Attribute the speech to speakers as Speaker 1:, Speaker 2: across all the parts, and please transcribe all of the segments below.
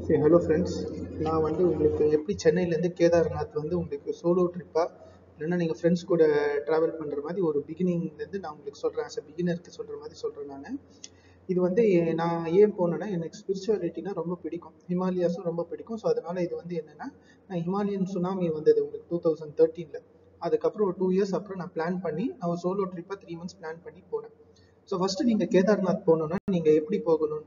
Speaker 1: சரி hello friends நான் வந்து உங்களுக்கு எப்படி சென்னையிலேருந்து கேதார்நாத் வந்து உங்களுக்கு சோலோ ட்ரிப்பாக இல்லைன்னா நீங்கள் ஃப்ரெண்ட்ஸ் கூட ட்ராவல் பண்ணுற மாதிரி ஒரு பிகினிங்லேருந்து நான் உங்களுக்கு சொல்கிறேன் ஆஸ் அ பிகினருக்கு சொல்கிற மாதிரி சொல்கிறேன் நான் இது வந்து நான் ஏன் போனேன்னா எனக்கு ஸ்பிரிச்சுவாலிட்டினா ரொம்ப பிடிக்கும் ஹிமாலயாஸும் ரொம்ப பிடிக்கும் ஸோ அதனால் இது வந்து என்னென்னா நான் ஹிமாலயன் சுனாமி வந்தது உங்களுக்கு டூ தௌசண்ட் தேர்ட்டீனில் அதுக்கப்புறம் ஒரு டூ இயர்ஸ் அப்புறம் நான் பிளான் பண்ணி நான் ஒரு சோலோ ட்ரிப்பாக த்ரீ மந்த்ஸ் பிளான் பண்ணி போனேன் ஸோ ஃபஸ்ட்டு நீங்கள் கேதார்நாத் போகணுன்னா நீங்கள் எப்படி போகணும்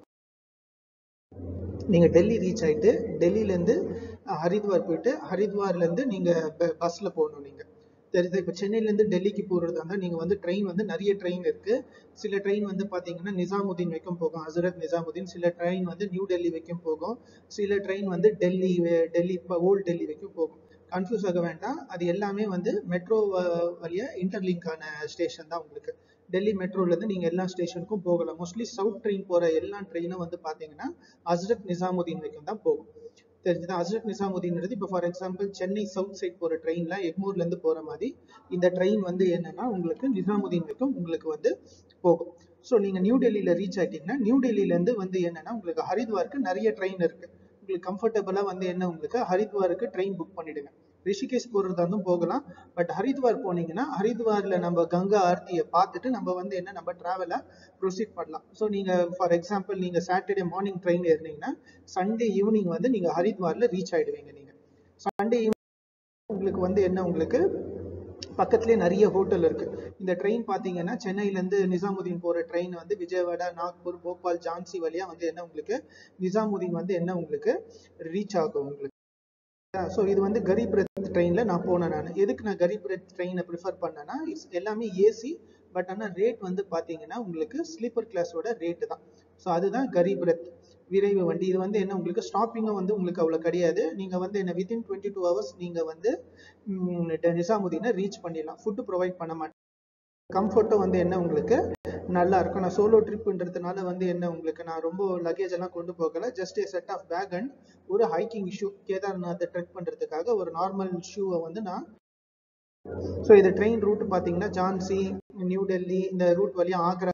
Speaker 1: நீங்கள் டெல்லி ரீச் ஆகிட்டு டெல்லியிலேருந்து ஹரித்வார் போயிட்டு ஹரித்வார்லேருந்து நீங்கள் பஸ்ஸில் போகணும் நீங்கள் தெரியுது இப்போ சென்னையிலேருந்து டெல்லிக்கு போகிறதா இருந்தால் நீங்கள் வந்து ட்ரெயின் வந்து நிறைய ட்ரெயின் இருக்குது சில ட்ரெயின் வந்து பார்த்தீங்கன்னா நிசாமுதீன் வரைக்கும் போகும் ஹசரத் நிசாமுதீன் சில ட்ரெயின் வந்து நியூ டெல்லி வரைக்கும் போகும் சில ட்ரெயின் வந்து டெல்லி டெல்லி இப்போ ஓல்ட் டெல்லி வரைக்கும் போகும் கன்ஃபியூஸ் ஆக வேண்டாம் அது எல்லாமே வந்து மெட்ரோ வழியாக இன்டர்லிங்கான ஸ்டேஷன் தான் உங்களுக்கு டெல்லி மெட்ரோலேருந்து நீங்கள் எல்லா ஸ்டேஷனுக்கும் போகலாம் மோஸ்ட்லி சவுத் ட்ரெயின் போகிற எல்லா ட்ரெயினும் வந்து பார்த்தீங்கன்னா ஹஸ்ரத் நிசாமுதீன் வரைக்கும் தான் போகும் தெரிஞ்சுது ஹஸ்ரத் நிசாமுதீன்றது இப்போ for example Chennai south side போகிற ட்ரெயினில் எக்மூர்லேருந்து போகிற மாதிரி இந்த ட்ரெயின் வந்து என்னென்னா உங்களுக்கு நிசாமுதீன் வரைக்கும் உங்களுக்கு வந்து போகும் ஸோ நீங்கள் நியூ டெல்லியில் ரீச் ஆகிட்டீங்கன்னா நியூ டெல்லியிலேருந்து வந்து என்னென்னா உங்களுக்கு ஹரித்வாருக்கு நிறைய ட்ரெயின் இருக்குது உங்களுக்கு கம்ஃபர்டபுளாக வந்து என்ன உங்களுக்கு ஹரித்வாருக்கு ட்ரெயின் புக் பண்ணிவிடுங்க ரிஷிகேஷ் போகிறதா இருந்தும் போகலாம் பட் ஹரித்வார் போனீங்கன்னா ஹரித்வாரில் நம்ம கங்கா ஆர்த்தியை பார்த்துட்டு நம்ம வந்து என்ன நம்ம ட்ராவலை ப்ரொசீட் பண்ணலாம் ஸோ நீங்கள் ஃபார் எக்ஸாம்பிள் நீங்கள் சாட்டர்டே மார்னிங் ட்ரெயின் ஏறினீங்கன்னா சண்டே ஈவினிங் வந்து நீங்கள் ஹரித்வாரில் ரீச் ஆகிடுவீங்க நீங்கள் சண்டே ஈவினிங் உங்களுக்கு வந்து என்ன உங்களுக்கு பக்கத்துலேயே நிறைய ஹோட்டல் இருக்கு இந்த ட்ரெயின் பார்த்தீங்கன்னா சென்னையிலேருந்து நிசாமுதீன் போகிற ட்ரெயின் வந்து விஜயவாடா நாக்பூர் போபால் ஜான்சி வழியாக வந்து என்ன உங்களுக்கு நிசாமுதீன் வந்து என்ன உங்களுக்கு ரீச் ஆகும் உங்களுக்கு ஸோ இது வந்து கரீப் ரத் ட்ரெயினில் நான் போனேன் நான் எதுக்கு நான் கரீப் ரத் ட்ரெயினை ப்ரிஃபர் பண்ணேன்னா இட்ஸ் எல்லாமே ஏசி பட் ஆனால் ரேட் வந்து பார்த்தீங்கன்னா உங்களுக்கு ஸ்லீப்பர் கிளாஸோட ரேட்டு தான் ஸோ அதுதான் கரீப் ரத் விரைவு வண்டி இது வந்து என்ன உங்களுக்கு ஸ்டாப்பிங்கும் வந்து உங்களுக்கு அவ்வளோ கிடையாது நீங்கள் வந்து என்ன வித்தின் டுவெண்ட்டி டூ ஹவர்ஸ் நீங்கள் வந்து நிசாமுதீனை ரீச் பண்ணிடலாம் ஃபுட்டு ப்ரொவைட் பண்ண மாட்டேன் கம்ஃபர்ட்டும் வந்து என்ன உங்களுக்கு நல்லா இருக்கும் நான் சோலோ ட்ரிப்புன்றதுனால வந்து என்ன உங்களுக்கு நான் ரொம்ப லக்கேஜ் எல்லாம் கொண்டு போகல just a set of bag and ஒரு ஹைக்கிங் ஷூ கேதார்நாத்தை ட்ரெக் பண்ணுறதுக்காக ஒரு நார்மல் ஷூவை வந்து நான் ஸோ இது ட்ரெயின் ரூட் பார்த்தீங்கன்னா ஜான்சி நியூ டெல்லி இந்த ரூட் வழியாக ஆக்ரா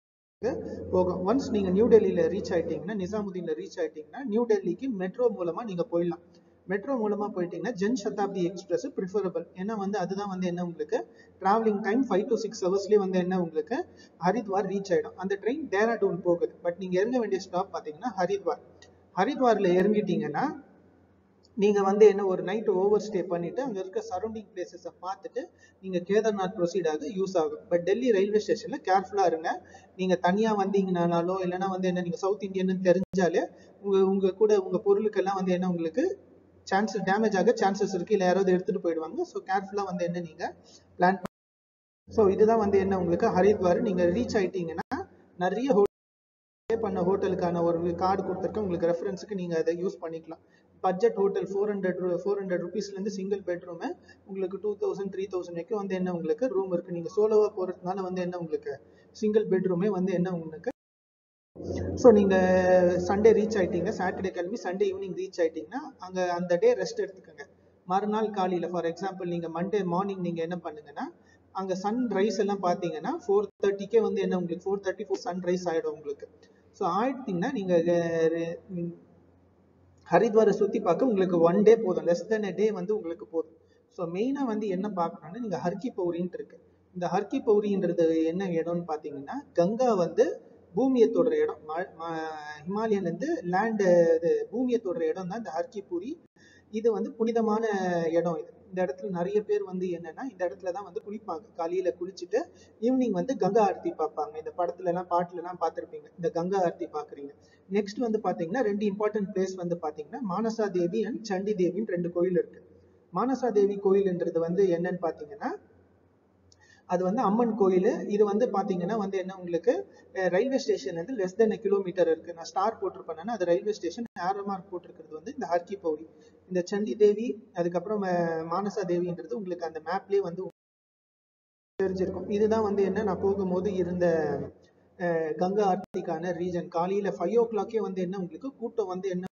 Speaker 1: போகும் ஒன்ஸ் நீங்கள் நியூ டெல்லியில் ரீச் ஆகிட்டீங்கன்னா நிசாமுதீனில் ரீச் ஆகிட்டீங்கன்னா நியூ டெல்லிக்கு மெட்ரோ மூலமாக நீங்கள் போயிடலாம் மெட்ரோ மூலமாக போயிட்டீங்கன்னா ஜன் சதாப்தி எக்ஸ்பிரஸ் ப்ரிஃபரபிள் ஏன்னா வந்து அதுதான் வந்து என்ன உங்களுக்கு travelling time five to six ஹவர்ஸ்லேயே வந்து என்ன உங்களுக்கு ஹரித்வார் ரீச் ஆகிடும் அந்த ட்ரெயின் டேராடூன் போகுது பட் நீங்கள் இறங்க வேண்டிய ஸ்டாப் பார்த்தீங்கன்னா ஹரித்வார் ஹரித்வாரில் இறங்கிட்டீங்கன்னா நீங்கள் வந்து என்ன ஒரு நைட் ஓவர் ஸ்டே பண்ணிவிட்டு அங்கே இருக்க சரௌண்டிங் பிளேசஸை பார்த்துட்டு நீங்கள் கேதார்நாத் ப்ரொசீட் ஆக யூஸ் ஆகும் பட் டெல்லி ரயில்வே ஸ்டேஷனில் கேர்ஃபுல்லாக இருங்க நீங்கள் தனியாக வந்தீங்கனாலோ இல்லைனா வந்து என்ன நீங்கள் சவுத் இந்தியன்னு தெரிஞ்சாலே உங்கள் உங்கள் கூட உங்கள் பொருளுக்கெல்லாம் வந்து என்ன உங்களுக்கு சான்சஸ் டேமேஜ் ஆக சான்சஸ் இருக்குது இல்லை யாராவது எடுத்துகிட்டு போயிடுவாங்க ஸோ கேர்ஃபுல்லாக வந்து என்ன நீங்கள் பிளான் ஸோ இதுதான் வந்து என்ன உங்களுக்கு ஹரித்வார் நீங்கள் ரீச் ஆகிட்டீங்கன்னா நிறைய பே பண்ண ஹோட்டலுக்கான ஒரு கார்டு கொடுத்துருக்கேன் உங்களுக்கு ரெஃபரன்ஸுக்கு நீங்கள் அதை யூஸ் பண்ணிக்கலாம் budget hotel four hundred four hundred ருபீஸ்லேருந்து சிங்கிள் பெட்ரூமு உங்களுக்கு டூ தௌசண்ட் த்ரீ தௌசண்ட் வரைக்கும் வந்து என்ன உங்களுக்கு ரூம் இருக்குது நீங்கள் சோலோவாக போகிறதுனால வந்து என்ன உங்களுக்கு சிங்கிள் பெட்ரூமே வந்து என்ன உங்களுக்கு ஸோ நீங்கள் சண்டே ரீச் ஆகிட்டீங்க சாட்டர்டே கிளம்பி சண்டே ஈவினிங் ரீச் ஆகிட்டீங்கன்னா அங்கே அந்த டே ரெஸ்ட் எடுத்துக்கோங்க மறுநாள் காலையில் ஃபார் எக்ஸாம்பிள் நீங்கள் மண்டே மார்னிங் நீங்கள் என்ன பண்ணுங்கன்னா அங்கே சன் ரைஸ் எல்லாம் பார்த்தீங்கன்னா ஃபோர் தேர்ட்டிக்கே வந்து என்ன உங்களுக்கு four thirty four sunrise ஆகிடும் உங்களுக்கு ஸோ ஆயிட்டீங்கன்னா நீங்கள் ஹரித்வாரை சுற்றி பார்க்க உங்களுக்கு ஒன் டே போதும் லெஸ் தென் எ டே வந்து உங்களுக்கு போதும் ஸோ மெயினாக வந்து என்ன பார்க்கணும்னா நீங்கள் ஹர்கி பௌரின்ட்டு இருக்கு இந்த ஹர்கி பௌரின்றது என்ன இடம்னு பார்த்தீங்கன்னா கங்கா வந்து பூமியை தொடுற இடம் ஹிமாலயன்லேருந்து லேண்டு இது பூமியை தொடுற இடம் தான் இந்த ஹர்கி பூரி இது வந்து புனிதமான இடம் இது இந்த இடத்துல நிறைய பேர் வந்து என்னன்னா இந்த இடத்துல தான் வந்து குளிப்பாங்க காலையில குளிச்சுட்டு ஈவினிங் வந்து கங்கா ஆர்த்தி பார்ப்பாங்க இந்த படத்துல எல்லாம் பாட்டுல எல்லாம் பார்த்துருப்பீங்க இந்த கங்கா ஆர்த்தி பாக்குறீங்க நெக்ஸ்ட் வந்து பாத்தீங்கன்னா ரெண்டு இம்பார்ட்டன்ட் பிளேஸ் வந்து பாத்தீங்கன்னா மானசா தேவி அண்ட் சண்டி தேவின்னு ரெண்டு கோயில் இருக்கு மானசா தேவி கோயில்ன்றது வந்து என்னன்னு பாத்தீங்கன்னா அது வந்து அம்மன் கோயில் இது வந்து பாத்தீங்கன்னா வந்து என்ன உங்களுக்கு ரயில்வே ஸ்டேஷன் வந்து லெஸ் தென் கிலோமீட்டர் இருக்கு நான் ஸ்டார் போட்டிருப்பேன்னா அது ரயில்வே ஸ்டேஷன் ஏரோ மார்க் போட்டிருக்கிறது வந்து இந்த ஹர்கி பௌரி இந்த சண்டி தேவி அதுக்கப்புறம் மானசா தேவின்றது உங்களுக்கு அந்த மேப்லேயே வந்து தெரிஞ்சிருக்கும் இதுதான் வந்து என்ன நான் போகும்போது இருந்த கங்கா ஆர்த்திக்கான ரீஜன் காலையில ஃபைவ் ஓ கிளாக்கே வந்து என்ன உங்களுக்கு கூட்டம் வந்து என்ன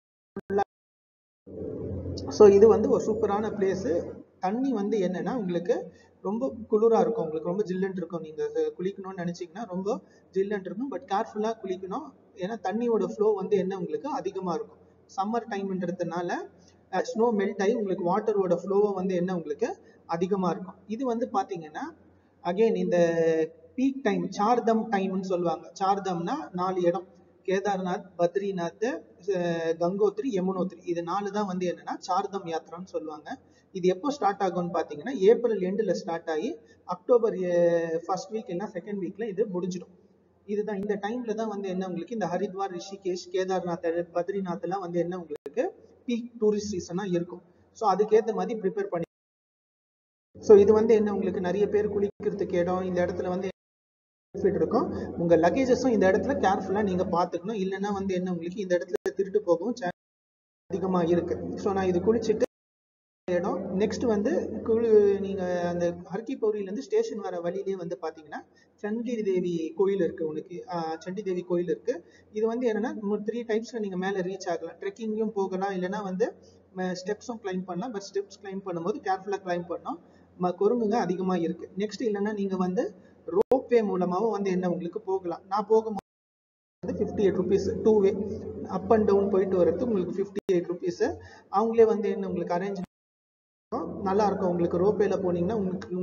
Speaker 1: ஸோ இது வந்து ஒரு சூப்பரான பிளேஸு தண்ணி வந்து என்னன்னா உங்களுக்கு ரொம்ப குளிராக இருக்கும் உங்களுக்கு ரொம்ப ஜில்லுன்னு இருக்கும் நீங்கள் குளிக்கணும்னு நினச்சிங்கன்னா ரொம்ப ஜில்லுன்னு இருக்கும் பட் கேர்ஃபுல்லாக குளிக்கணும் ஏன்னா தண்ணியோட ஃப்ளோ வந்து என்ன உங்களுக்கு அதிகமாக இருக்கும் சம்மர் டைம்ன்றதுனால ஸ்னோ மெல்ட் ஆகி உங்களுக்கு வாட்டரோட ஃப்ளோவை வந்து என்ன உங்களுக்கு அதிகமாக இருக்கும் இது வந்து பார்த்தீங்கன்னா அகைன் இந்த பீக் டைம் சார்தம் டைம்னு சொல்லுவாங்க சார்தம்னா நாலு இடம் கேதார்நாத் பத்ரிநாத் அஹ் கங்கோத்ரி யமுனோத்ரி இது நாலு தான் வந்து என்னன்னா சார்தம் யாத்திரான்னு சொல்லுவாங்க இது எப்போ ஸ்டார்ட் ஆகும்னு பார்த்தீங்கன்னா ஏப்ரல் எண்டில் ஸ்டார்ட் ஆகி அக்டோபர் ஃபர்ஸ்ட் வீக் இல்லைன்னா செகண்ட் வீக்ல இது முடிஞ்சிடும் இதுதான் இந்த டைம்ல தான் வந்து என்ன உங்களுக்கு இந்த ஹரித்வார் ரிஷிகேஷ் கேதார்நாத் பத்ரிநாத் எல்லாம் வந்து என்ன உங்களுக்கு பீக் டூரிஸ்ட் சீசனா இருக்கும் ஸோ அதுக்கேற்ற மாதிரி ப்ரிப்பேர் பண்ணி ஸோ இது வந்து என்ன உங்களுக்கு நிறைய பேர் குளிக்கிறதுக்கு இடம் இந்த இடத்துல வந்து பெனிஃபிட் இருக்கும் உங்க லக்கேஜஸும் இந்த இடத்துல கேர்ஃபுல்லா நீங்க பாத்துக்கணும் இல்லைன்னா வந்து என்ன உங்களுக்கு இந்த இடத்துல திருட்டு போகவும் chance அதிகமா இருக்கு ஸோ நான் இது குளிச்சுட்டு இடம் நெக்ஸ்ட் வந்து குளு நீங்க அந்த ஹர்கி பௌரியில இருந்து ஸ்டேஷன் வர வழியிலே வந்து பாத்தீங்கன்னா சண்டி தேவி கோயில் இருக்கு உனக்கு ஆஹ் சண்டி தேவி கோயில் இருக்கு இது வந்து என்னன்னா த்ரீ டைப்ஸ்ல நீங்க மேல ரீச் ஆகலாம் ட்ரெக்கிங்கும் போகலாம் இல்லைன்னா வந்து ஸ்டெப்ஸும் கிளைம் பண்ணலாம் பட் ஸ்டெப்ஸ் கிளைம் பண்ணும்போது கேர்ஃபுல்லா கிளைம் பண்ணணும் ம- குரங்குங்க அதிகமா இருக்கு நெக்ஸ்ட் இல்லைன்னா நீங்க வந்து ரோப்வே மூலமாவும் வந்து என்ன உங்களுக்கு போகலாம் நான் போகும்போது வந்து fifty eight rupees two way up and down போயிட்டு வரது உங்களுக்கு ஃபிஃப்டி எயிட் ருபீஸ் அவங்களே வந்து என்ன உங்களுக்கு அரேஞ்ச் நல்லா இருக்கும் உங்களுக்கு ரோப்பேல போனீங்கன்னா உங்களுக்கு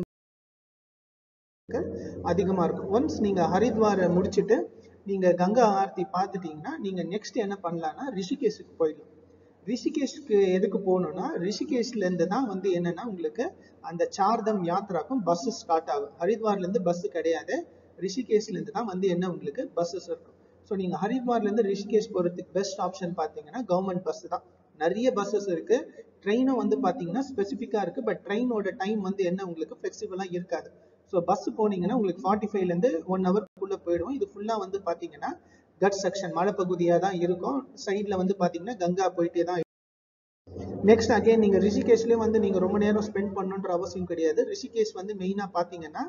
Speaker 1: அதிகமா இருக்கும் ஒன்ஸ் நீங்க ஹரித்வாரை முடிச்சிட்டு நீங்க கங்கா ஆர்த்தி பார்த்துட்டீங்கன்னா நீங்க நெக்ஸ்ட் என்ன பண்ணலாம்னா ரிஷிகேஷுக்கு போயிடலாம் ரிஷிகேஷ்க்கு எதுக்கு போகணும்னா ரிஷிகேஷ்ல இருந்து தான் வந்து என்னன்னா உங்களுக்கு அந்த சார்தம் யாத்ராக்கும் பஸ் ஸ்டார்ட் ஆகும் ஹரித்வார்ல இருந்து பஸ் கிடையாது ரிஷிகேஷ்ல இருந்து தான் வந்து என்ன உங்களுக்கு பஸ்ஸஸ் இருக்கும் ஸோ நீங்க ஹரித்வார்ல இருந்து ரிஷிகேஷ் போறதுக்கு பெஸ்ட் ஆப்ஷன் பாத்தீங்கன்னா கவர்மெண்ட் பஸ் தான் நிறைய பஸ்ஸஸ் இருக்கு ட்ரெயினும் வந்து பாத்தீங்கன்னா ஸ்பெசிஃபிக்கா இருக்கு பட் ட்ரெயினோட டைம் வந்து என்ன உங்களுக்கு ஃபிளெக்சிபிளா இருக்காது ஸோ பஸ் போனீங்கன்னா உங்களுக்கு ஃபார்ட்டி ஃபைவ்ல இருந்து ஒன் ஹவர்க்குள்ள போயிடும் இது ஃபுல்லா வந்து பாத்தீங்கன்னா கட் செக்ஷன் மலைப்பகுதியா தான் இருக்கும் சைட்ல வந்து பாத்தீங்கன்னா கங்கா போயிட்டே தான் நெக்ஸ்ட் அகைன் நீங்க ரிஷிகேஷ்லயே வந்து நீங்க ரொம்ப நேரம் ஸ்பெண்ட் பண்ணணுன்ற அவசியம் கிடையாது ரிஷிகேஷ் வந்து மெயினா பாத்தீங்கன்னா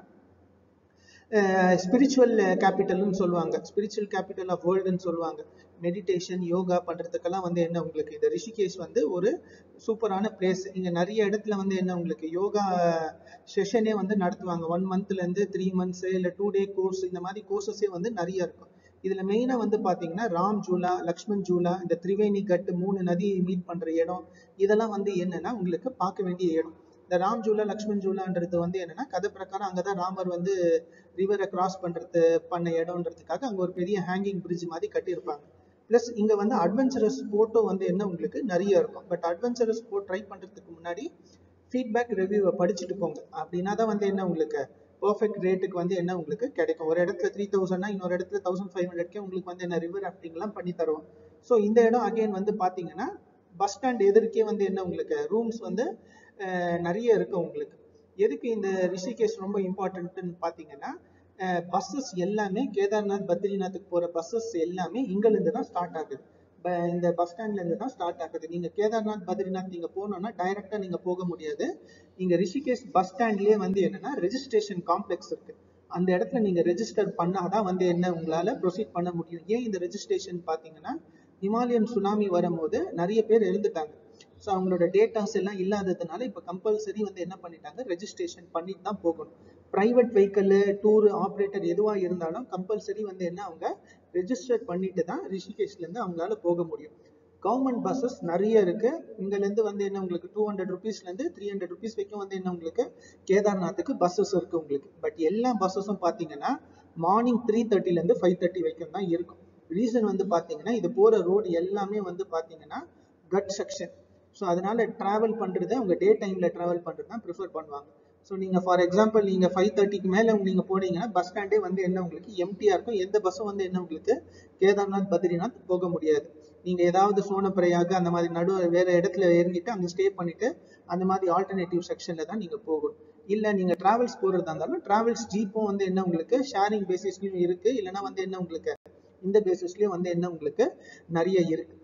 Speaker 1: ஸ்பிரிச்சுவல் கேபிட்டல்னு சொல்லுவாங்க ஸ்பிரிச்சுவல் கேபிட்டல் ஆஃப் வேர்ல்டுன்னு சொல்லுவாங்க மெடிடேஷன் யோகா பண்றதுக்கெல்லாம் வந்து என்ன உங்களுக்கு இந்த ரிஷிகேஷ் வந்து ஒரு சூப்பரான பிளேஸ் இங்க நிறைய இடத்துல வந்து என்ன உங்களுக்கு யோகா செஷனே வந்து நடத்துவாங்க ஒன் மந்த்ல இருந்து த்ரீ மந்த்ஸ் இல்ல டூ டே கோர்ஸ் இந்த மாதிரி கோர்சஸே வந்து நிறைய இருக்கும் இதுல மெயினா வந்து பாத்தீங்கன்னா ராம் ஜூலா லக்ஷ்மண் ஜூலா இந்த திரிவேணி கட் மூணு நதி மீட் பண்ற இடம் இதெல்லாம் வந்து என்னன்னா உங்களுக்கு பார்க்க வேண்டிய இடம் இந்த ராம் ஜூலா லக்ஷ்மண் ஜூலான்றது வந்து என்னன்னா கதை பிரகாரம் அங்கதான் ராமர் வந்து ரிவரை கிராஸ் பண்றது பண்ண இடம்ன்றதுக்காக அங்க ஒரு பெரிய ஹேங்கிங் பிரிட்ஜ் மாதிரி கட்டியிருப்பாங்க ப்ளஸ் இங்க வந்து அட்வென்ச்சரஸ் ஸ்போர்ட்டும் வந்து என்ன உங்களுக்கு நிறைய இருக்கும் பட் அட்வென்ச்சரஸ் ஸ்போர்ட் ட்ரை பண்றதுக்கு முன்னாடி ஃபீட்பேக் ரிவ்யூவை படிச்சுட்டு போங்க அப்படின்னா தான் வந்து என்ன உங்களுக்கு பர்ஃபெக்ட் ரேட்டுக்கு வந்து என்ன உங்களுக்கு கிடைக்கும் ஒரு இடத்துல த்ரீ தௌசண்ட்னா இன்னொரு இடத்துல தௌசண்ட் ஃபைவ் ஹண்ட்ரட்கே உங்களுக்கு வந்து என்ன ரிவர் ராஃப்டிங்லாம் பண்ணி தருவோம் ஸோ இந்த இடம் அகைன் வந்து பாத்தீங்கன்னா பஸ் ஸ்டாண்ட் எதிர்க்கே வந்து என்ன உங்களுக்கு ரூம்ஸ் வந்து அஹ், நிறைய இருக்கு உங்களுக்கு எதுக்கு இந்த ரிஷிகேஷ் ரொம்ப இம்பார்ட்டன்ட்னு பாத்தீங்கன்னா பஸ்ஸஸ் எல்லாமே கேதார்நாத் பத்ரிநாத்துக்கு போற பஸ்ஸஸ் எல்லாமே இங்கல இருந்து தான் ஸ்டார்ட் ஆகுது ப- இந்த பஸ் ஸ்டாண்ட்ல இருந்து தான் ஸ்டார்ட் ஆகுது நீங்க கேதார்நாத் பத்ரிநாத் நீங்க போகணும்னா டைரக்டா நீங்க போக முடியாது இங்க ரிஷிகேஷ் பஸ் ஸ்டாண்ட்லயே வந்து என்னன்னா ரெஜிஸ்ட்ரேஷன் காம்ப்ளெக்ஸ் இருக்கு அந்த இடத்துல நீங்க ரெஜிஸ்டர் பண்ணாதான் வந்து என்ன உங்களால ப்ரொசீட் பண்ண முடியும் ஏன் இந்த ரெஜிஸ்ட்ரேஷன் பாத்தீங்கன்னா ஹிமாலயன் சுனாமி வரும்போது நிறைய பேர் எழுந்துட்டாங்க ஸோ அவங்களோட டேட்டாஸ் எல்லாம் இல்லாததுனால இப்போ கம்பல்சரி வந்து என்ன பண்ணிட்டாங்க ரெஜிஸ்ட்ரேஷன் பண்ணிட்டு தான் போகணும் ப்ரைவேட் வெஹிக்கிள் டூர் ஆப்ரேட்டர் எதுவா இருந்தாலும் கம்பல்சரி வந்து என்ன அவங்க ரெஜிஸ்டர் பண்ணிட்டு தான் ரிஷிகேஷ்ல இருந்து அவங்களால போக முடியும் கவர்மெண்ட் பஸ்ஸஸ் நிறைய இருக்கு இங்கல இருந்து வந்து என்ன உங்களுக்கு டூ ஹண்ட்ரட் ருபீஸ்ல இருந்து த்ரீ ஹண்ட்ரட் ருபீஸ் வரைக்கும் வந்து என்ன உங்களுக்கு கேதார்நாத்துக்கு பஸ்ஸஸ் இருக்கு உங்களுக்கு பட் எல்லா பஸ்ஸஸும் பாத்தீங்கன்னா மார்னிங் த்ரீ தேர்ட்டில இருந்து ஃபைவ் தேர்ட்டி வரைக்கும் தான் இருக்கும் ரீசன் வந்து பாத்தீங்கன்னா இது போற ரோடு எல்லாமே வந்து பாத்தீங்கன்னா கட் செக்ஷன் ஸோ அதனால டிராவல் பண்றது அவங்க டே டைம்ல டிராவல் பண்றது தான் ப்ரிஃபர் பண்ணுவாங்க ஸோ நீங்க ஃபார் எக்ஸாம்பிள் நீங்க ஃபைவ் தேர்ட்டிக்கு மேல நீங்க போனீங்கன்னா பஸ் ஸ்டாண்டே வந்து என்ன உங்களுக்கு எம்டியா இருக்கும் எந்த பஸ்ஸும் வந்து என்ன உங்களுக்கு கேதார்நாத் பத்ரிநாத் போக முடியாது நீங்க ஏதாவது சோனப்பிரயாக அந்த மாதிரி நடு வேற இடத்துல இறங்கிட்டு அங்க ஸ்டே பண்ணிட்டு அந்த மாதிரி ஆல்டர்னேட்டிவ் செக்ஷன்ல தான் நீங்க போகணும் இல்ல நீங்க டிராவல்ஸ் போறதா இருந்தாலும் டிராவல்ஸ் ஜீப்பும் வந்து என்ன உங்களுக்கு ஷேரிங் பேசிஸ்லயும் இருக்கு இல்லைன்னா வந்து என்ன உங்களுக்கு இந்த பேசிஸ்லயும் வந்து என்ன உங்களுக்கு நிறைய இருக்கு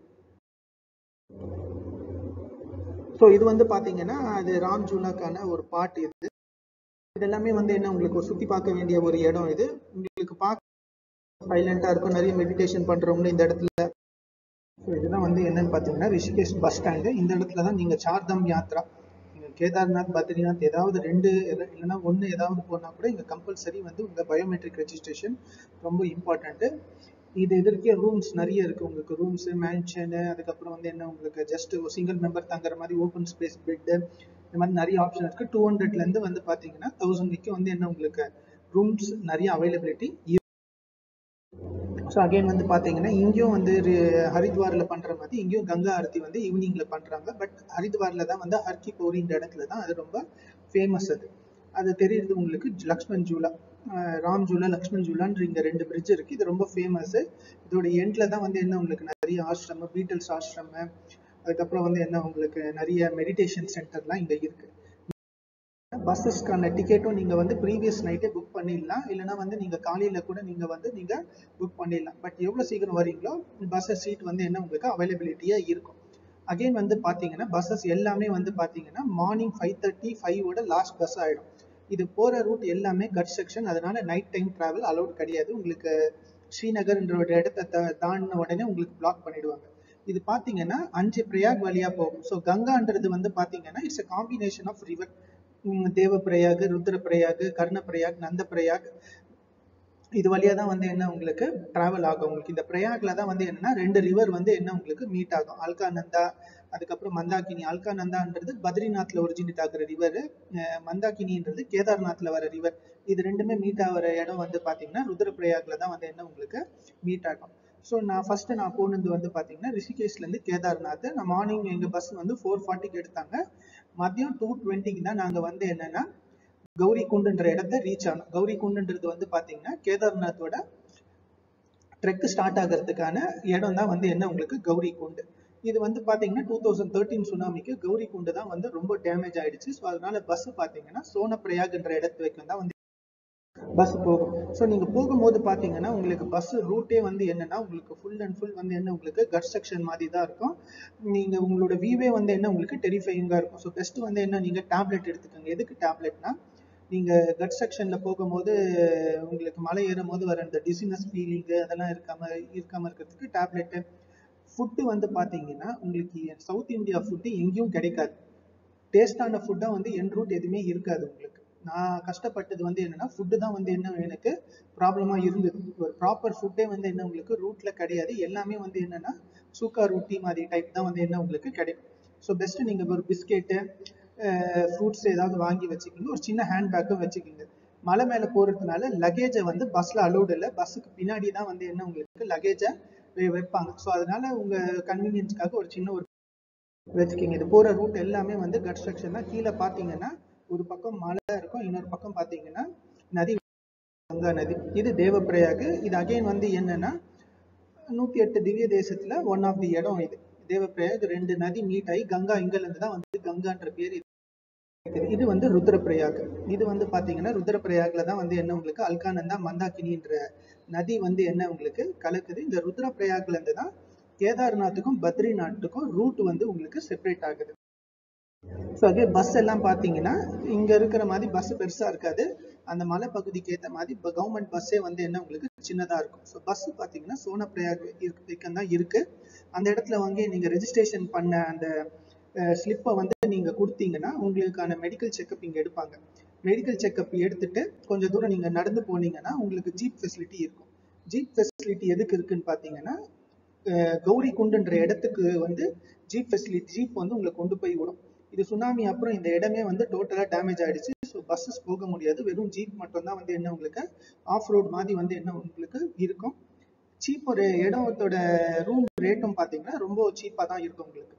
Speaker 1: ஸோ இது வந்து பாத்தீங்கன்னா அது ராம் ஜூலாக்கான ஒரு பாட்டு இது இது எல்லாமே வந்து என்ன உங்களுக்கு ஒரு சுத்தி பார்க்க வேண்டிய ஒரு இடம் இது உங்களுக்கு பார்க்க சைலண்டா இருக்கும் நிறைய மெடிடேஷன் பண்றவங்களும் இந்த இடத்துல ஸோ இதுதான் வந்து என்னன்னு பார்த்தீங்கன்னா ரிஷிகேஷ் பஸ் ஸ்டாண்டு இந்த இடத்துல தான் நீங்கள் சார்தம் யாத்ரா நீங்கள் கேதார்நாத் பத்ரிநாத் ஏதாவது ரெண்டு இல்ல- இல்லைன்னா ஒன்று ஏதாவது போனால் கூட இங்கே கம்பல்சரி வந்து உங்கள் பயோமெட்ரிக் ரெஜிஸ்ட்ரேஷன் ரொம்ப இம்பார்ட்டண்ட்டு இது எதிர்க்கே ரூம்ஸ் நிறைய இருக்கு உங்களுக்கு ரூம்ஸ் மேன்ஷனு அதுக்கப்புறம் வந்து என்ன உங்களுக்கு ஜஸ்ட் சிங்கிள் மெம்பர் தங்குற மாதிரி ஓப்பன் ஸ்பேஸ் பெட்டு இந்த மாதிரி நிறைய ஆப்ஷன் இருக்கு டூ ஹண்ட்ரட்லேருந்து வந்து பார்த்தீங்கன்னா தௌசண்ட் வரைக்கும் வந்து என்ன உங்களுக்கு ரூம்ஸ் நிறைய அவைலபிலிட்டி ஸோ அகைன் வந்து பார்த்தீங்கன்னா இங்கேயும் வந்து ரி- ஹரித்வார்ல பண்ற மாதிரி இங்கேயும் கங்கா ஆரத்தி வந்து ஈவினிங்ல பண்றாங்க பட் ஹரித்வார்ல தான் வந்து ஹர்கி போரின்ற இடத்துல தான் அது ரொம்ப ஃபேமஸ் அது அது தெரியுது உங்களுக்கு லக்ஷ்மண் ஜூலா அஹ் ராம் ஜூலா லக்ஷ்மண் ஜூலான்ற இங்க ரெண்டு பிரிட்ஜ் இருக்கு இது ரொம்ப ஃபேமஸ் இதோட எண்ட்ல தான் வந்து என்ன உங்களுக்கு நிறைய ஆசிரமம் பீட்டல்ஸ் ஆசிரமம் அதுக்கப்புறம் வந்து என்ன உங்களுக்கு நிறைய மெடிடேஷன் சென்டர்லாம் இங்க இருக்கு பஸ்ஸஸ்க்கான டிக்கெட்டும் நீங்க வந்து ப்ரீவியஸ் நைட்டே புக் பண்ணிடலாம் இல்லைன்னா வந்து நீங்க காலையில கூட நீங்க வந்து நீங்க புக் பண்ணிடலாம் பட் எவ்வளவு சீக்கிரம் வரீங்களோ பஸ் சீட் வந்து என்ன உங்களுக்கு அவைலபிலிட்டியா இருக்கும் அகைன் வந்து பாத்தீங்கன்னா பஸ்ஸஸ் எல்லாமே வந்து பாத்தீங்கன்னா மார்னிங் ஃபைவ் தேர்ட்டி ஃபைவோட லாஸ்ட் பஸ் ஆயிடும் இது போற ரூட் எல்லாமே கட் செக்ஷன் அதனால நைட் டைம் டிராவல் அலௌட் கிடையாது உங்களுக்கு ஸ்ரீநகர்ன்ற ஒரு இடத்த தா- தாண்டின உடனே உங்களுக்கு பிளாக் பண்ணிடுவாங்க இது பாத்தீங்கன்னா அஞ்சு பிரயாக் வழியா போகும் ஸோ கங்கான்றது வந்து பாத்தீங்கன்னா it's a combination of river Devprayag ருத்ர பிரயாக் கர்ண பிரயாக் நந்த பிரயாக் இது வழியா தான் வந்து என்ன உங்களுக்கு டிராவல் ஆகும் உங்களுக்கு இந்த பிரயாக்ல தான் வந்து என்னன்னா ரெண்டு ரிவர் வந்து என்ன உங்களுக்கு மீட் ஆகும் அல்காநந்தா அதுக்கப்புறம் மந்தாகினி அல்காநந்தான்றது பத்ரிநாத்ல ஒரிஜினேட் ஆகுற ரிவர் மந்தாகினின்றது கேதார்நாத்ல வர ரிவர் இது ரெண்டுமே மீட் ஆகிற இடம் வந்து பாத்தீங்கன்னா ருத்ரபிரயாக்ல தான் வந்து என்ன உங்களுக்கு மீட் ஆகும் ஸோ நான் ஃபர்ஸ்ட் நான் போனது வந்து பாத்தீங்கன்னா ரிஷிகேஷ்ல இருந்து கேதார்நாத் நான் மார்னிங் எங்க பஸ் வந்து ஃபோர் ஃபார்ட்டிக்கு எடுத்தாங்க மதியம் டூ டுவெண்ட்டிக்கு தான் நாங்க வந்து என்னன்னா கௌரி குண்டுன்ற இடத்த ரீச் ஆனோம் கௌரி குண்டுன்றது வந்து பாத்தீங்கன்னா கேதார்நாத்தோட ட்ரெக் ஸ்டார்ட் ஆகிறதுக்கான இடம் தான் வந்து என்ன உங்களுக்கு கௌரி குண்டு இது வந்து பாத்தீங்கன்னா டூ தௌசண்ட் தேர்ட்டீன் சுனாமிக்கு கௌரி குண்டு தான் வந்து ரொம்ப டேமேஜ் ஆயிடுச்சு ஸோ அதனால பஸ் பாத்தீங்கன்னா சோனப்பிரயாக்ன்ற இடத்து வரைக்கும் தான் வந்து பஸ் போகும் ஸோ நீங்க போகும்போது பாத்தீங்கன்னா உங்களுக்கு பஸ் ரூட்டே வந்து என்னன்னா உங்களுக்கு ஃபுல் அண்ட் ஃபுல் வந்து என்ன உங்களுக்கு கட் செக்ஷன் மாதிரி தான் இருக்கும் நீங்க உங்களோட வியூவே வந்து என்ன உங்களுக்கு டெரிஃபைங்கா இருக்கும் ஸோ பெஸ்ட் வந்து என்ன நீங்க டேப்லெட் எடுத்துக்கோங்க எதுக்கு டேப்லெட்னா நீங்க கட் செக்ஷன்ல போகும்போது உங்களுக்கு மலை ஏறும் போது வர இந்த டிசினஸ் ஃபீலிங்கு அதெல்லாம் இருக்காம இருக்காம இருக்கிறதுக்கு டேப்லெட்டு ஃபுட்டு வந்து பாத்தீங்கன்னா உங்களுக்கு சவுத் இந்தியா ஃபுட்டு எங்கேயும் கிடைக்காது டேஸ்டான ஃபுட்டாக வந்து என் ரூட் எதுவுமே இருக்காது உங்களுக்கு நான் கஷ்டப்பட்டது வந்து என்னன்னா ஃபுட்டு தான் வந்து என்ன எனக்கு ப்ராப்ளமாக இருந்தது ஒரு ப்ராப்பர் ஃபுட்டே வந்து என்ன உங்களுக்கு ரூட்ல கிடையாது எல்லாமே வந்து என்னன்னா சூக்கா ரொட்டி மாதிரி டைப் தான் வந்து என்ன உங்களுக்கு கிடைக்கும் ஸோ பெஸ்ட் நீங்க ஒரு பிஸ்கெட்டு ஃப்ரூட்ஸ் ஏதாவது வாங்கி வச்சுக்கிங்க ஒரு சின்ன ஹேண்ட் பேக்கும் வச்சுக்கிங்க மலை மேல போறதுனால லக்கேஜை வந்து பஸ்ல அலோடு இல்லை பஸ்ஸுக்கு பின்னாடி தான் வந்து என்ன உங்களுக்கு லக்கேஜை வைப்பாங்க ஸோ அதனால உங்க கன்வீனியன்ஸ்க்காக ஒரு சின்ன ஒரு வச்சுக்கிங்க இது போற ரூட் எல்லாமே வந்து கன்ஸ்ட்ரக்ஷன் தான் கீழே பாத்தீங்கன்னா ஒரு பக்கம் மலை இருக்கும் இன்னொரு பக்கம் பாத்தீங்கன்னா நதி கங்கா நதி இது தேவப்பிரயாகு இது அகைன் வந்து என்னன்னா நூத்தி எட்டு திவ்ய தேசத்துல ஒன் ஆஃப் தி இடம் இது தேவப்பிரயாக் ரெண்டு நதி மீட் ஆகி கங்கா இங்கல இருந்து தான் வந்து கங்கான்ற பேர் இது. இது வந்து ருத்ரப்பிரயாக் இது வந்து பாத்தீங்கன்னா ருத்ரப்பிரயாக்ல தான் வந்து என்ன உங்களுக்கு அல்கானந்தா மந்தாகினின்ற நதி வந்து என்ன உங்களுக்கு கலக்குது இந்த ருத்ரப்பிரயாக்ல இருந்து தான் கேதார்நாத்துக்கும் பத்ரிநாத்துக்கும் ரூட் வந்து உங்களுக்கு செப்பரேட் ஆகுது ஸோ அதே பஸ் எல்லாம் பார்த்தீங்கன்னா இங்க இருக்கிற மாதிரி பஸ் பெருசா இருக்காது அந்த மலை பகுதிக்கு ஏற்ற மாதிரி இப்போ கவர்மெண்ட் பஸ்ஸே வந்து என்ன உங்களுக்கு சின்னதா இருக்கும் ஸோ பஸ் பார்த்தீங்கன்னா சோனப்பிரயாக் வரைக்கும் தான் இருக்கு அந்த இடத்துல வந்து நீங்க ரெஜிஸ்ட்ரேஷன் பண்ண அந்த ஸ்லிப்பை வந்து நீங்க கொடுத்தீங்கன்னா உங்களுக்கான மெடிக்கல் செக்கப் இங்க எடுப்பாங்க மெடிக்கல் செக்கப் எடுத்துட்டு கொஞ்சம் தூரம் நீங்க நடந்து போனீங்கன்னா உங்களுக்கு ஜீப் ஃபெசிலிட்டி இருக்கும் ஜீப் ஃபெசிலிட்டி எதுக்கு இருக்குன்னு பார்த்தீங்கன்னா அஹ் கௌரி குண்டுன்ற இடத்துக்கு வந்து ஜீப் ஃபெசிலிட்டி ஜீப் வந்து உங்களை கொண்டு போய் விடும் இது சுனாமி அப்புறம் இந்த இடமே வந்து டோட்டலா டேமேஜ் ஆயிடுச்சு ஸோ பஸ்ஸஸ் போக முடியாது வெறும் ஜீப் மட்டும் தான் வந்து என்ன உங்களுக்கு ஆஃப் ரோட் மாதிரி வந்து என்ன உங்களுக்கு இருக்கும் சீப் ஒரு இடத்தோட ரூம் ரேட்டும் பார்த்தீங்கன்னா ரொம்ப சீப்பாக தான் இருக்கும் உங்களுக்கு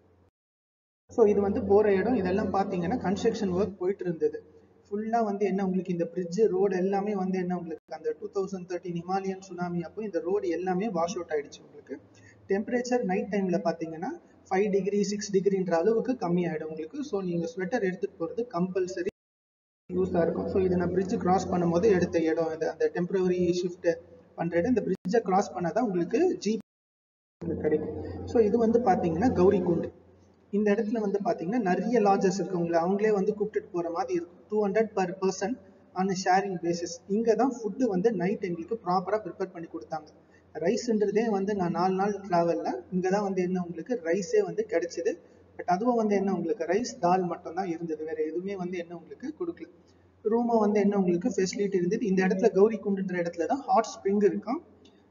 Speaker 1: ஸோ இது வந்து போற இடம் இதெல்லாம் பார்த்தீங்கன்னா கன்ஸ்ட்ரக்ஷன் ஒர்க் போயிட்டு இருந்தது ஃபுல்லா வந்து என்ன உங்களுக்கு இந்த பிரிட்ஜ் ரோடு எல்லாமே வந்து என்ன உங்களுக்கு அந்த two thousand thirteen Himalayan tsunami அப்போ இந்த ரோடு எல்லாமே வாஷ் அவுட் ஆயிடுச்சு உங்களுக்கு டெம்பரேச்சர் நைட் டைம்ல பார்த்தீங்கன்னா ஃபைவ் டிகிரி சிக்ஸ் டிகிரின்ற அளவுக்கு கம்மியாயிடும் உங்களுக்கு ஸோ நீங்க ஸ்வெட்டர் எடுத்துட்டு போறது கம்பல்சரி யூஸாக இருக்கும் ஸோ இது நான் பிரிட்ஜ் கிராஸ் பண்ணும்போது எடுத்த இடம் இது அந்த டெம்பரவரி ஷிஃப்ட் பண்ற இடம் இந்த பிரிட்ஜை கிராஸ் பண்ணாதான் உங்களுக்கு ஜீப் கிடைக்கும் ஸோ இது வந்து பாத்தீங்கன்னா கௌரி குண்டு இந்த இடத்துல வந்து பாத்தீங்கன்னா நிறைய லாட்ஜஸ் இருக்கு உங்களை அவங்களே வந்து கூப்பிட்டுட்டு போற மாதிரி இருக்கும் two hundred per person on sharing basis இங்க தான் ஃபுட்டு வந்து நைட் எங்களுக்கு ப்ராப்பரா ப்ரிப்பேர் பண்ணி கொடுத்தாங்க ரைஸ்ன்றதே வந்து நான் நாலு நாள் டிராவல்ல இங்க தான் வந்து என்ன உங்களுக்கு ரைஸே வந்து கிடைச்சது பட் அதுவும் வந்து என்ன உங்களுக்கு ரைஸ் தால் மட்டும் தான் இருந்தது வேற எதுவுமே வந்து என்ன உங்களுக்கு கொடுக்கல ரூமும் வந்து என்ன உங்களுக்கு ஃபெசிலிட்டி இருந்தது இந்த இடத்துல கௌரி குண்டுன்ற இடத்துல தான் ஹாட் ஸ்ப்ரிங் இருக்கும்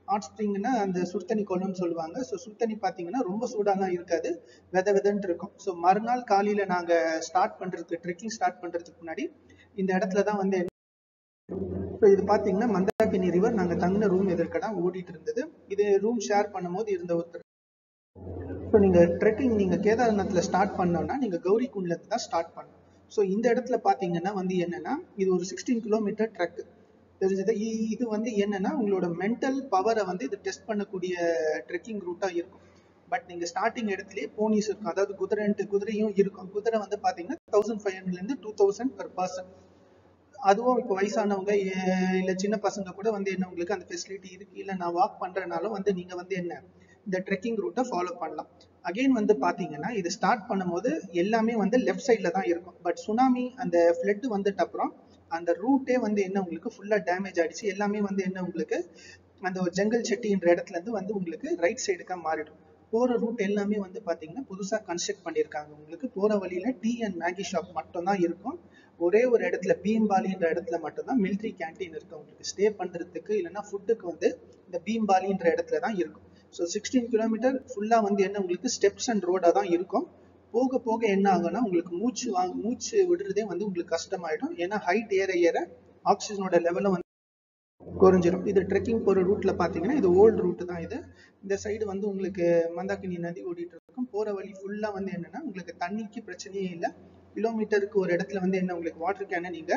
Speaker 1: ஹாட் ஸ்ப்ரிங்னா அந்த சுடுதண்ணி குளம்னு சொல்லுவாங்க ஸோ சுடுதண்ணி பார்த்தீங்கன்னா ரொம்ப சூடாலாம் இருக்காது வெத வெதன்ட்டு இருக்கும் ஸோ மறுநாள் காலையில் நாங்கள் ஸ்டார்ட் பண்ணுறதுக்கு ட்ரெக்கிங் ஸ்டார்ட் பண்ணுறதுக்கு முன்னாடி இந்த இடத்துல தான் வந்து ஸோ இது பார்த்தீங்கன்னா மந்தாக்கினி ரிவர் நாங்கள் தங்கின ரூம் எதிர்க்க தான் ஓடிட்டு இருந்தது இது ரூம் ஷேர் பண்ணும்போது இருந்த ஒருத்தர் ஸோ நீங்கள் ட்ரெக்கிங் நீங்கள் கேதார்நாத்தில் ஸ்டார்ட் பண்ணோன்னா நீங்கள் கௌரி குண்ட்லேருந்து தான் ஸ்டார்ட் பண்ணணும் ஸோ இந்த இடத்துல பார்த்தீங்கன்னா வந்து என்னன்னா இது ஒரு சிக்ஸ்டீன் கிலோமீட்டர் ட்ரெக் தெரிஞ்சது இ- இது வந்து என்னன்னா உங்களோட மென்டல் பவரை வந்து இது டெஸ்ட் பண்ணக்கூடிய ட்ரெக்கிங் ரூட்டாக இருக்கும் பட் நீங்கள் ஸ்டார்டிங் இடத்துலயே போனிஸ் இருக்கும் அதாவது குதிரைன்ட்டு குதிரையும் இருக்கும் குதிரை வந்து பார்த்தீங்கன்னா தௌசண்ட் ஃபைவ் ஹண்ட்ரட்லேருந்து டூ தௌசண்ட் பர் பர்சன் அதுவும் இப்போ வயசானவங்க ஏ- இல்ல சின்ன பசங்க கூட வந்து என்ன உங்களுக்கு அந்த ஃபெசிலிட்டி இருக்கு இல்ல நான் வாக் பண்றதுனாலும் வந்து நீங்க வந்து என்ன இந்த ட்ரெக்கிங் ரூட்டை ஃபாலோ பண்ணலாம் அகைன் வந்து பாத்தீங்கன்னா இது ஸ்டார்ட் பண்ணும்போது எல்லாமே வந்து லெஃப்ட் சைட்ல தான் இருக்கும் பட் சுனாமி அந்த ஃப்ளட் வந்துட்ட அப்புறம் அந்த ரூட்டே வந்து என்ன உங்களுக்கு ஃபுல்லா டேமேஜ் ஆயிடுச்சு எல்லாமே வந்து என்ன உங்களுக்கு அந்த ஒரு ஜங்கல் செட்டின்ற இடத்துல இருந்து வந்து உங்களுக்கு ரைட் சைடுக்கா மாறிடும் போற ரூட் எல்லாமே வந்து பாத்தீங்கன்னா புதுசா கன்ஸ்ட்ரக்ட் பண்ணியிருக்காங்க உங்களுக்கு போற வழியில டீ அண்ட் மேகி ஷாப் மட்டும் தான் இருக்கும் ஒரே ஒரு இடத்துல பீம்பாலின்ற இடத்துல மட்டும்தான் மிலிட்ரி கேண்டீன் இருக்கு உங்களுக்கு ஸ்டே பண்றதுக்கு இல்லைன்னா ஃபுட்டுக்கு வந்து இந்த பீம்பாலின்ற இடத்துல தான் இருக்கும் ஸோ சிக்ஸ்டீன் கிலோமீட்டர் ஃபுல்லா வந்து என்ன உங்களுக்கு ஸ்டெப்ஸ் அண்ட் ரோடா தான் இருக்கும் போக போக என்ன ஆகும்னா உங்களுக்கு மூச்சு வாங்க மூச்சு விடுறதே வந்து உங்களுக்கு கஷ்டமாயிடும் ஏன்னா ஹைட் ஏற ஏற ஆக்சிஜனோட லெவலும் வந்து குறைஞ்சிரும் இது ட்ரெக்கிங் போற ரூட்ல பாத்தீங்கன்னா இது ஓல்டு ரூட் தான் இது இந்த சைடு வந்து உங்களுக்கு மந்தாக்கினி நதி ஓடிட்டு இருக்கும் போற வழி ஃபுல்லா வந்து என்னன்னா உங்களுக்கு தண்ணிக்கு பிரச்சனையே இல்லை கிலோமீட்டருக்கு ஒரு இடத்துல வந்து என்ன உங்களுக்கு வாட்டர் கேனை நீங்க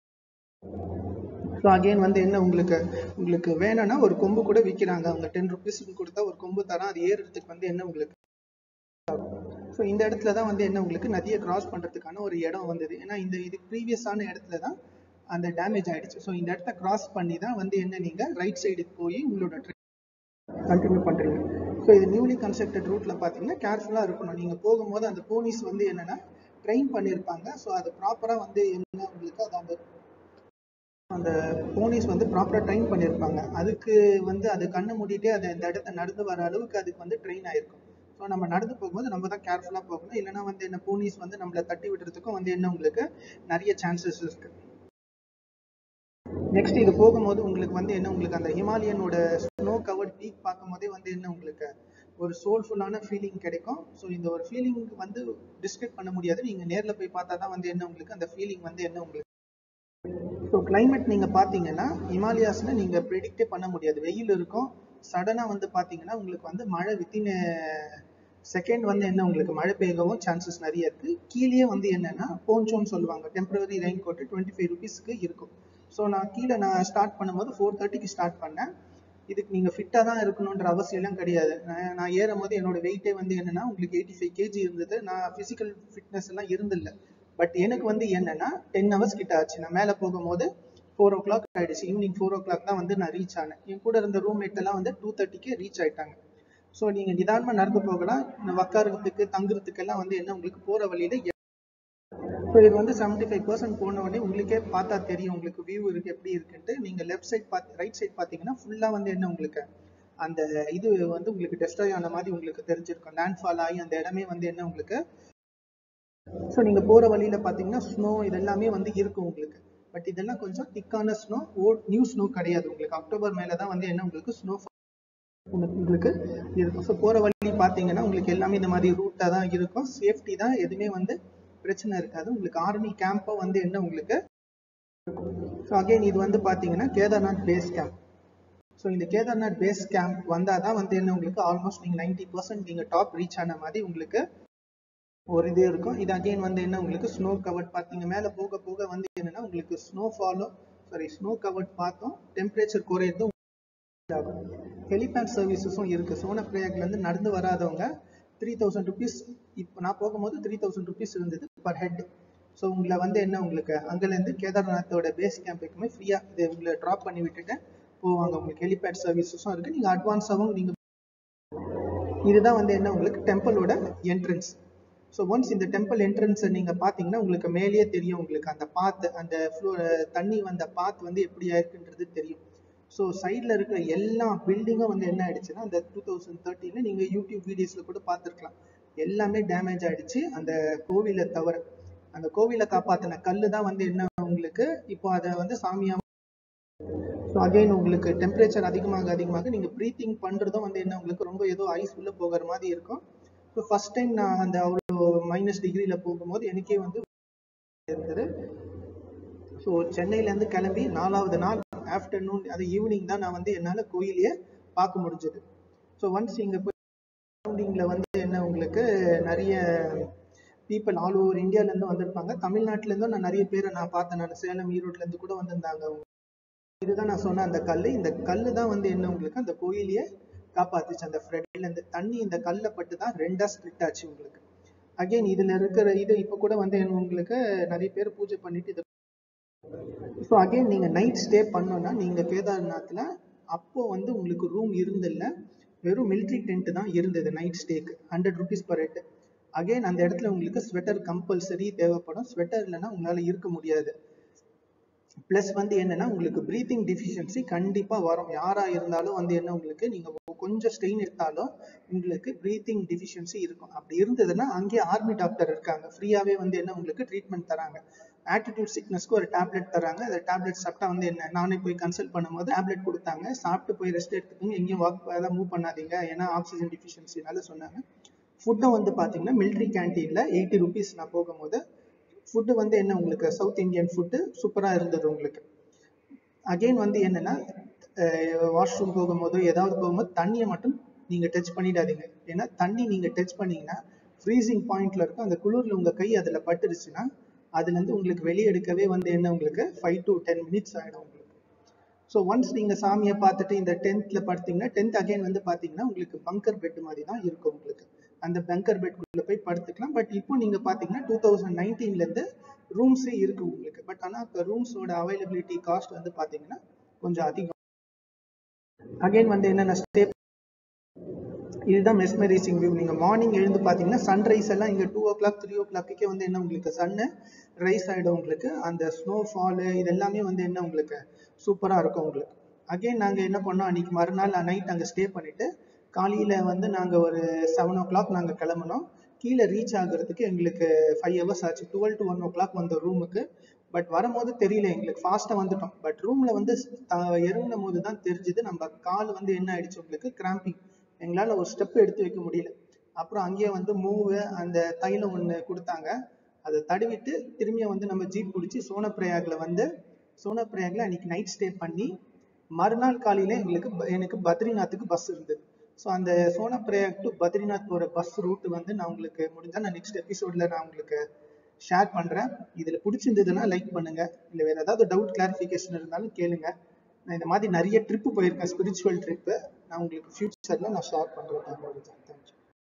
Speaker 1: ஸோ அகைன் வந்து என்ன உங்களுக்கு உங்களுக்கு வேணும்னா ஒரு கொம்பு கூட விற்கிறாங்க அவங்க டென் ருபீஸ்க்கு கொடுத்தா ஒரு கொம்பு தரான் அது ஏறுறதுக்கு வந்து என்ன உங்களுக்கு ஸோ இந்த இடத்துல தான் வந்து என்ன உங்களுக்கு நதியை கிராஸ் பண்றதுக்கான ஒரு இடம் வந்தது ஏன்னா இந்த இது ப்ரீவியஸான இடத்துல தான் அந்த டேமேஜ் ஆயிடுச்சு ஸோ இந்த இடத்த கிராஸ் பண்ணி தான் வந்து என்ன நீங்க ரைட் சைடுக்கு போய் உங்களோட கண்டினியூ பண்றீங்க ஸோ இது நியூலி கன்ஸ்ட்ரக்டட் ரூட்ல பாத்தீங்கன்னா கேர்ஃபுல்லா இருக்கணும் நீங்க போகும்போது அந்த போனீஸ் வந்து என்னன்னா ட்ரெயின் பண்ணியிருப்பாங்க ஸோ அது ப்ராப்பரா வந்து என்ன உங்களுக்கு அது அந்த அந்த போனீஸ் வந்து ப்ராப்பரா ட்ரெயின் பண்ணியிருப்பாங்க அதுக்கு வந்து அது கண்ணை மூடிட்டே அதை இந்த இடத்த நடந்து வர அளவுக்கு அதுக்கு வந்து ட்ரெயின் ஆயிருக்கும் ஸோ நம்ம நடந்து போகும்போது நம்ம தான் கேர்ஃபுல்லா போகணும் இல்லைன்னா வந்து என்ன போனீஸ் வந்து நம்மளை தட்டி விடுறதுக்கும் வந்து என்ன உங்களுக்கு நிறைய சான்சஸ் இருக்கு நெக்ஸ்ட் இது போகும்போது உங்களுக்கு வந்து என்ன உங்களுக்கு அந்த ஹிமாலயனோட ஸ்னோ கவர்ட் பீக் பார்க்கும்போதே வந்து என்ன உங்களுக்கு ஒரு சோல்ஃபுல்லான ஃபீலிங் கிடைக்கும் ஸோ இந்த ஒரு ஃபீலிங் வந்து டிஸ்கிரைப் பண்ண முடியாது நீங்க நேர்ல போய் பார்த்தா தான் வந்து என்ன உங்களுக்கு அந்த ஃபீலிங் வந்து என்ன உங்களுக்கு ஸோ climate நீங்க பாத்தீங்கன்னா ஹிமாலயாஸ்ல நீங்க ப்ரெடிக்டே பண்ண முடியாது வெயில் இருக்கும் சடனா வந்து பாத்தீங்கன்னா உங்களுக்கு வந்து மழை வித்தின் செகண்ட் வந்து என்ன உங்களுக்கு மழை பெய்யவும் சான்சஸ் நிறைய இருக்கு கீழேயே வந்து என்னன்னா போன்சோன்னு சொல்லுவாங்க temporary raincoat twenty five ருபீஸ்க்கு இருக்கும் ஸோ நான் கீழே நான் ஸ்டார்ட் பண்ணும்போது ஃபோர் தேர்ட்டிக்கு ஸ்டார்ட் பண்ணேன் இதுக்கு நீங்க ஃபிட்டா தான் இருக்கணுன்ற அவசியம் எல்லாம் கிடையாது நான் நான் ஏறும் போது என்னோட வெயிட்டே வந்து என்னன்னா உங்களுக்கு எயிட்டி ஃபைவ் கேஜி இருந்தது நான் பிசிக்கல் ஃபிட்னஸ் எல்லாம் இருந்தில்ல பட் எனக்கு வந்து என்னன்னா டென் ஹவர்ஸ் கிட்ட ஆச்சு நான் மேலே போகும்போது ஃபோர் ஓ கிளாக் ஆயிடுச்சு ஈவினிங் ஃபோர் ஓ கிளாக் தான் வந்து நான் ரீச் ஆனேன் என் கூட இருந்த ரூம்மேட் எல்லாம் வந்து டூ தேர்ட்டிக்கு ரீச் ஆயிட்டாங்க ஸோ நீங்க நிதானமா நடந்து போகலாம் இந்த உட்காருறதுக்கு தங்குறதுக்கெல்லாம் வந்து என்ன உங்களுக்கு போற வழியில ஸோ இது வந்து செவன்டி ஃபைவ் பர்சன்ட் போன உடனே உங்களுக்கே பார்த்தா தெரியும் உங்களுக்கு வியூ இருக்கு எப்படி இருக்குன்ட்டு நீங்க லெஃப்ட் சைட் பார்த்து ரைட் சைட் பார்த்தீங்கன்னா ஃபுல்லா வந்து என்ன உங்களுக்கு அந்த இது வந்து உங்களுக்கு டெஸ்ட்ராய் ஆன மாதிரி உங்களுக்கு தெரிஞ்சிருக்கும் லேண்ட்ஃபால் ஆகி அந்த இடமே வந்து என்ன உங்களுக்கு ஸோ நீங்க போற வழியில பாத்தீங்கன்னா ஸ்னோ இதெல்லாமே வந்து இருக்கும் உங்களுக்கு பட் இதெல்லாம் கொஞ்சம் திக்கான ஸ்னோ ஓல்ட் நியூ ஸ்னோ கிடையாது உங்களுக்கு அக்டோபர் மேல தான் வந்து என்ன உங்களுக்கு ஸ்னோ உங்களுக்கு இருக்கும் ஸோ போற வழி பாத்தீங்கன்னா உங்களுக்கு எல்லாமே இந்த மாதிரி ரூட்டா தான் இருக்கும் சேஃப்டி தான் எதுவுமே வந்து பிரச்சனை இருக்காது உங்களுக்கு ஆர்மி கேம்போ வந்து என்ன உங்களுக்கு ஸோ அகைன் இது வந்து பாத்தீங்கன்னா கேதார்நாத் பேஸ் கேம்ப் ஸோ இந்த கேதார்நாத் பேஸ் கேம்ப் வந்தால் தான் வந்து என்ன உங்களுக்கு ஆல்மோஸ்ட் நீங்கள் நைன்டி பர்சன்ட் நீங்கள் டாப் ரீச் ஆன மாதிரி உங்களுக்கு ஒரு இது இருக்கும் இது அகைன் வந்து என்ன உங்களுக்கு ஸ்னோ கவர்ட் பார்த்தீங்க மேலே போக போக வந்து என்னன்னா உங்களுக்கு snow follow sorry snow covered பார்த்தோம் டெம்பரேச்சர் குறையறதும் ஆகும் ஹெலிபேட் சர்வீசஸும் இருக்கு சோனப்பிரயாக்லேருந்து நடந்து வராதவங்க த்ரீ தௌசண்ட் ருபீஸ் இப்போ நான் போகும்போது த்ரீ தௌசண்ட் ருபீஸ் இருந்தது பர் ஹெட் ஸோ உங்களை வந்து என்ன உங்களுக்கு அங்கேருந்து கேதார்நாத்தோட பேஸ் கேம்புக்குமே ஃப்ரீயாக இது உங்களை ட்ராப் பண்ணி விட்டுட்டு போவாங்க உங்களுக்கு ஹெலிபேட் சர்வீசஸும் இருக்கு நீங்கள் அட்வான்ஸாகவும் நீங்கள் இதுதான் வந்து என்ன உங்களுக்கு டெம்பிளோட என்ட்ரன்ஸ் ஸோ ஒன்ஸ் இந்த டெம்பிள் என்ட்ரன்ஸை நீங்கள் பார்த்தீங்கன்னா உங்களுக்கு மேலேயே தெரியும் உங்களுக்கு அந்த பாத் அந்த ஃப்ளோ தண்ணி வந்த பாத் வந்து எப்படி இருக்குன்றது தெரியும் ஸோ சைடில் இருக்கிற எல்லா பில்டிங்கும் வந்து என்ன ஆயிடுச்சுன்னா அந்த டூ தௌசண்ட் தேர்ட்டியில் நீங்கள் யூடியூப் வீடியோஸில் கூட பார்த்துருக்கலாம் எல்லாமே டேமேஜ் ஆயிடுச்சு அந்த கோவிலை தவிர அந்த கோவிலை காப்பாற்றின கல்லு தான் வந்து என்ன உங்களுக்கு இப்போ அதை வந்து சாமியா ஸோ அகைன் உங்களுக்கு டெம்பரேச்சர் அதிகமாக அதிகமாக நீங்கள் ப்ரீத்திங் பண்ணுறதும் வந்து என்ன உங்களுக்கு ரொம்ப ஏதோ ஐஸ் உள்ள போகிற மாதிரி இருக்கும் ஸோ ஃபர்ஸ்ட் டைம் நான் அந்த அவ்வளோ மைனஸ் டிகிரியில் போகும்போது எனக்கே வந்து இருந்தது ஸோ சென்னையிலேருந்து கிளம்பி நாலாவது நாள் ஆஃப்டர்நூன் அது ஈவினிங் தான் நான் வந்து என்னால் கோயிலையே பார்க்க முடிஞ்சது ஸோ ஒன்ஸ் இங்கே போய் சரௌண்டிங்கில் வந்து என்ன உங்களுக்கு நிறைய பீப்புள் ஆல் ஓவர் இந்தியாவிலேருந்து வந்திருப்பாங்க தமிழ்நாட்டிலேருந்தும் நான் நிறைய பேரை நான் பார்த்தேன் நான் சேலம் ஈரோட்லேருந்து கூட வந்திருந்தாங்க அவங்க இதுதான் நான் சொன்ன அந்த கல் இந்த கல் தான் வந்து என்ன உங்களுக்கு அந்த கோயிலையே காப்பாத்துச்சு அந்த ஃப்ரெட்லேருந்து தண்ணி இந்த கல்லை பட்டு தான் ரெண்டா ஸ்ப்ளிட் ஆச்சு உங்களுக்கு அகைன் இதுல இருக்கிற இது இப்போ கூட வந்து என்ன உங்களுக்கு நிறைய பேர் பூஜை பண்ணிட்டு இது ஸோ அகைன் நீங்க நைட் ஸ்டே பண்ணோம்னா நீங்க கேதார்நாத்ல அப்போ வந்து உங்களுக்கு ரூம் இருந்தில்ல வெறும் மிலிட்ரி டென்ட் தான் இருந்தது நைட் ஸ்டேக்கு hundred rupees per head again அந்த இடத்துல உங்களுக்கு ஸ்வெட்டர் கம்பல்சரி தேவைப்படும் ஸ்வெட்டர் இல்லைன்னா உங்களால இருக்க முடியாது ப்ளஸ் வந்து என்னன்னா உங்களுக்கு ப்ரீத்திங் டிஃபிஷியன்சி கண்டிப்பா வரும் யாரா இருந்தாலும் வந்து என்ன உங்களுக்கு நீங்க கொஞ்சம் ஸ்ட்ரெயின் எடுத்தாலும் உங்களுக்கு ப்ரீத்திங் டிஃபிஷியன்சி இருக்கும் அப்படி இருந்ததுன்னா அங்கேயே ஆர்மி டாக்டர் இருக்காங்க ஃப்ரீயாவே வந்து என்ன உங்களுக்கு ட்ரீட்மெண்ட் தராங்க ஆட்டிடியூட் சிக்னஸ்க்கு ஒரு டேப்லெட் தராங்க அந்த டேப்லெட் சாப்பிட்டா வந்து என்ன நானே போய் கன்சல்ட் பண்ணும்போது டேப்லெட் கொடுத்தாங்க சாப்பிட்டு போய் ரெஸ்ட் எடுத்துக்கோங்க எங்கேயும் வாக் அதான் மூவ் பண்ணாதீங்க ஏன்னா ஆக்சிஜன் டிஃபிஷியன்சினால சொன்னாங்க ஃபுட்டும் வந்து பார்த்தீங்கன்னா மிலிட்ரி கேன்டீனில் எயிட்டி ருபீஸ் நான் போகும்போது ஃபுட்டு வந்து என்ன உங்களுக்கு சவுத் இந்தியன் ஃபுட்டு சூப்பராக இருந்தது உங்களுக்கு அகைன் வந்து என்னன்னா வாஷ்ரூம் போகும்போதோ ஏதாவது போகும்போது தண்ணியை மட்டும் நீங்கள் டச் பண்ணிடாதீங்க ஏன்னா தண்ணி நீங்கள் டச் பண்ணீங்கன்னா ஃப்ரீசிங் பாயிண்ட்ல இருக்கும் அந்த குளிரில் உங்கள் கை அதில் பட்டுருச்சுன்னா அதுலேருந்து உங்களுக்கு வெளியே எடுக்கவே வந்து என்ன உங்களுக்கு ஃபைவ் டு டென் மினிட்ஸ் ஆகிடும் உங்களுக்கு ஸோ ஒன்ஸ் நீங்கள் சாமியை பார்த்துட்டு இந்த டென்த்தில் படுத்தீங்கன்னா டென்த் அகைன் வந்து பார்த்தீங்கன்னா உங்களுக்கு பங்கர் பெட் மாதிரி தான் இருக்கும் உங்களுக்கு அந்த பங்கர் பெட்குள்ளே போய் படுத்துக்கலாம் பட் இப்போ நீங்கள் பார்த்தீங்கன்னா டூ தௌசண்ட் நைன்டீன்லேருந்து ரூம்ஸே இருக்கு உங்களுக்கு பட் ஆனால் இப்போ ரூம்ஸோட அவைலபிலிட்டி காஸ்ட் வந்து பார்த்தீங்கன்னா கொஞ்சம் அதிகம் அகைன் வந்து என்னென்ன ஸ்டே இதுதான் மெஸ்மரைசிங் வியூ நீங்கள் மார்னிங் எழுந்து பார்த்தீங்கன்னா சன்ரைஸ் எல்லாம் இங்கே டூ ஓ கிளாக் த்ரீ ஓ கிளாக்கே வந்து என்ன உங்களுக்கு சன்னு ரைஸ் ஆகிடும் உங்களுக்கு அந்த ஸ்னோ ஃபாலு இது எல்லாமே வந்து என்ன உங்களுக்கு சூப்பராக இருக்கும் உங்களுக்கு அகைன் நாங்கள் என்ன பண்ணோம் அன்னைக்கு மறுநாள் நைட் அங்கே ஸ்டே பண்ணிட்டு காலையில் வந்து நாங்கள் ஒரு செவன் ஓ கிளாக் நாங்கள் கிளம்புனோம் கீழே ரீச் ஆகுறதுக்கு எங்களுக்கு ஃபைவ் ஹவர்ஸ் ஆச்சு twelve to one o'clock வந்த ரூமுக்கு பட் வரும்போது தெரியல எங்களுக்கு ஃபாஸ்ட்டாக வந்துட்டோம் பட் ரூமில் வந்து இறங்கின போது தான் தெரிஞ்சுது நம்ம கால் வந்து என்ன ஆயிடுச்சு உங்களுக்கு கிராம்பிங் எங்களால் ஒரு ஸ்டெப் எடுத்து வைக்க முடியல அப்புறம் அங்கேயே வந்து மூவு அந்த தைலம் ஒன்று கொடுத்தாங்க அதை தடவிட்டு திரும்பியும் வந்து நம்ம ஜீப் பிடிச்சி சோனப்பிரயாகில் வந்து சோனப்பிரயாகில் அன்னைக்கு நைட் ஸ்டே பண்ணி மறுநாள் காலையில் எங்களுக்கு ப- எனக்கு பத்ரிநாத்துக்கு பஸ் இருந்தது ஸோ அந்த சோனப்பிரயாக் டு பத்ரிநாத் போகிற பஸ் ரூட் வந்து நான் உங்களுக்கு முடிஞ்சா நான் நெக்ஸ்ட் எபிசோடில் நான் உங்களுக்கு ஷேர் பண்ணுறேன் இதில் பிடிச்சிருந்ததுன்னா லைக் பண்ணுங்க இல்லை வேறு ஏதாவது டவுட் கிளாரிஃபிகேஷன் இருந்தாலும் கேளுங்க நான் இந்த மாதிரி நிறைய ட்ரிப்பு போயிருக்கேன் ஸ்பிரிச்சுவல் ட்ரிப்பு நான் உங்களுக்கு ஃபியூச்சரில் நான் ஷேர் பண்ணுறேன் தேங்க்யூ